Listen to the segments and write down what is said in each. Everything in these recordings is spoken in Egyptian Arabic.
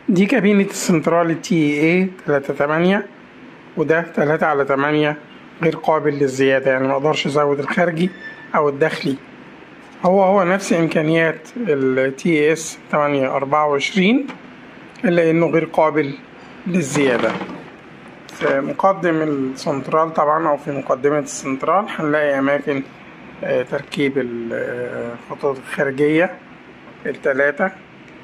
دي كابينة السنترال تي اي 38 وده 3 على 8 غير قابل للزيادة يعني مقدرش ازود الخارجي او الداخلي هو هو نفس امكانيات ال TS 824 الا انه غير قابل للزيادة في مقدم السنترال طبعا او في مقدمة السنترال هنلاقي اماكن آه، تركيب الخطوط الخارجية التلاتة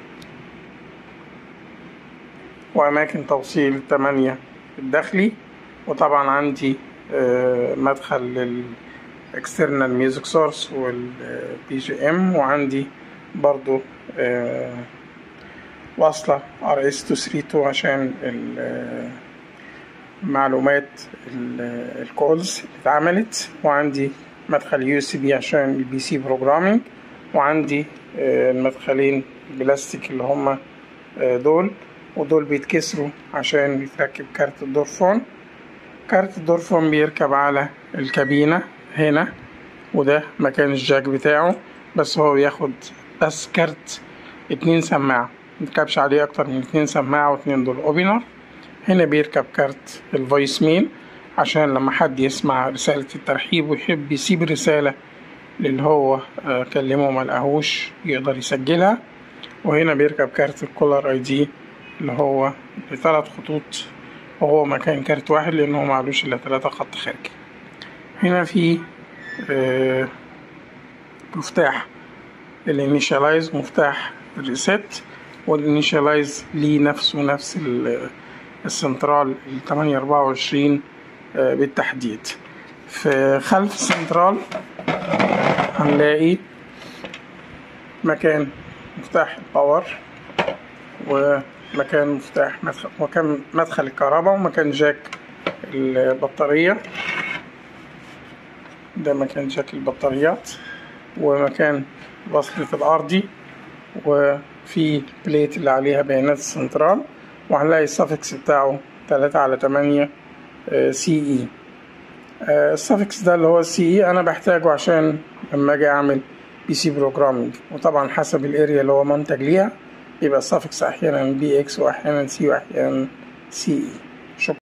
وأماكن توصيل التمانية الداخلي وطبعا عندي آه، مدخل لل external music source والبي جي ام وعندي برضو آه، واصلة ار اس 232 عشان ال- معلومات الكولز اللي اتعملت وعندي مدخل يو اس بي عشان البي سي بروجرامينج وعندي آه، المدخلين بلاستيك اللي هما آه، دول ودول بيتكسروا عشان بيتركب كارت الدورفون كارت الدورفون بيركب على الكابينة هنا وده مكان الجاك بتاعه بس هو بياخد بس كارت اتنين سماعة متركبش عليه أكتر من اتنين سماعة واتنين دول أوبنر هنا بيركب كارت الفويس ميل عشان لما حد يسمع رسالة الترحيب ويحب يسيب رسالة للي هو آه، كلمه ملقاهوش يقدر يسجلها وهنا بيركب كارت الكولر اي دي اللي هو بثلاث خطوط وهو مكان كارت واحد لأنه معلوش إلا تلاتة خط خارجي هنا في آه، مفتاح الانيشالايز مفتاح الريسيت والانيشالايز ليه نفسه نفس ال- السنترال ال 824 آه، بالتحديد في خلف السنترال هنلاقي مكان مفتاح الباور ومكان مفتاح مدخل مكان مدخل الكهرباء ومكان جاك البطارية ده مكان جاك البطاريات ومكان وصلة الأرضي وفي بليت اللي عليها بيانات السنترال وهنلاقي السفكس بتاعه تلاتة على تمانية سي اي السفكس ده اللي هو السي اي انا بحتاجه عشان لما اجي اعمل بي سي بروجرامينج وطبعا حسب الاريا اللي هو منتج ليها يبقى السفكس احيانا بي اكس واحيانا سي واحيانا سي اي